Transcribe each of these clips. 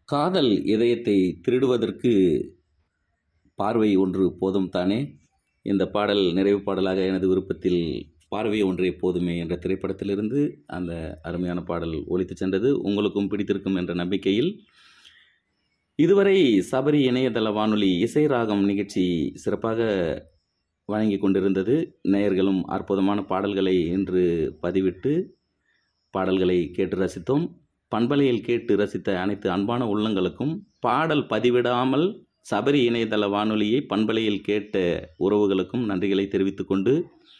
காதல் இதயத்தை திருடுவதற்கு பார்வை ஒன்று போதும் தானே இந்த பாடல் நிறைவு பாடலாக எனது விருப்பத்தில் பார்வை ஒன்றே போதுமே என்ற திரைப்படத்திலிருந்து அந்த அருமையான பாடல் ஒலித்து சென்றது உங்களுக்கும் பிடித்திருக்கும் என்ற நம்பிக்கையில் இதுவரை சபரி இணையதள வானொலி இசை ராகம் நிகழ்ச்சி சிறப்பாக வழங்கி கொண்டிருந்தது நேயர்களும் அற்புதமான பாடல்களை இன்று பதிவிட்டு பாடல்களை கேட்டு ரசித்தோம் பண்பலையில் கேட்டு ரசித்த அனைத்து அன்பான உள்ளங்களுக்கும் பாடல் பதிவிடாமல் சபரி இணையதள வானொலியை பண்பலையில் கேட்ட உறவுகளுக்கும் நன்றிகளை தெரிவித்துக்கொண்டு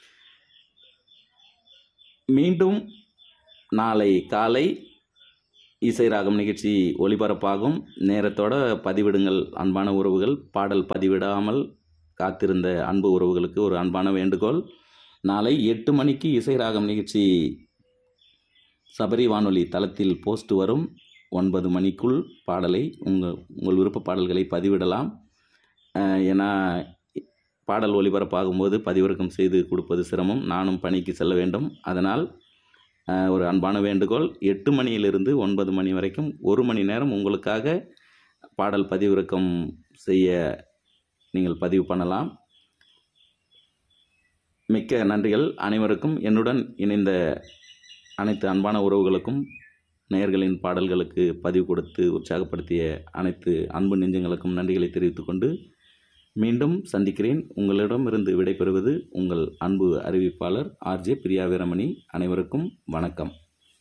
மீண்டும் நாளை காலை இசை ராகம் நிகழ்ச்சி ஒளிபரப்பாகும் நேரத்தோட பதிவிடுங்கள் அன்பான உறவுகள் பாடல் பதிவிடாமல் காத்திருந்த அன்பு உறவுகளுக்கு ஒரு அன்பான வேண்டுகோள் நாளை எட்டு மணிக்கு இசை ராகம் நிகழ்ச்சி சபரி வானொலி தளத்தில் போஸ்ட் வரும் ஒன்பது மணிக்குள் பாடலை உங்கள் உங்கள் விருப்ப பாடல்களை பதிவிடலாம் அஹ், ஏன்னா பாடல் ஒளிபரப்பாகும்போது பதிவிறக்கம் செய்து கொடுப்பது சிரமம் நானும் பணிக்கு செல்ல வேண்டும் அதனால் அஹ், ஒரு அன்பான வேண்டுகோள் எட்டு மணியிலிருந்து ஒன்பது மணி வரைக்கும் ஒரு மணி நேரம் உங்களுக்காக பாடல் பதிவிறக்கம் செய்ய நீங்கள் பதிவு பண்ணலாம் மிக்க நன்றிகள் அனைவருக்கும் என்னுடன் இணைந்த அனைத்து அன்பான உறவுகளுக்கும் நேயர்களின் பாடல்களுக்கு பதிவு கொடுத்து உற்சாகப்படுத்திய அனைத்து அன்பு நெஞ்சங்களுக்கும் நன்றிகளை தெரிவித்துக்கொண்டு மீண்டும் சந்திக்கிறேன் உங்களிடமிருந்து விடைபெறுவது உங்கள் அன்பு அறிவிப்பாளர் ஆர்ஜே பிரியா வீரமணி அனைவருக்கும் வணக்கம்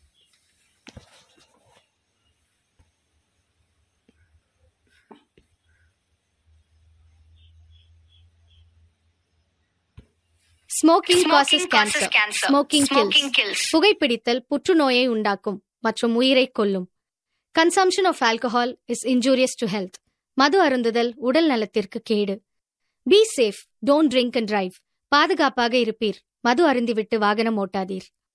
smoking Smoking causes causes cancer cancer. Smoking Smoking kills kills. புகைப்பிடித்தல் புற்றுநோயை உண்டாக்கும் மற்றும் உயிரை கொல்லும் consumption of alcohol is injurious to health மது அருந்துதல் உடல் நலத்திற்கு கேடு be safe don't drink and drive பாதுகாப்பாக இருப்பீர் மது அருந்திவிட்டு வாகனம் ஓட்டாதீர்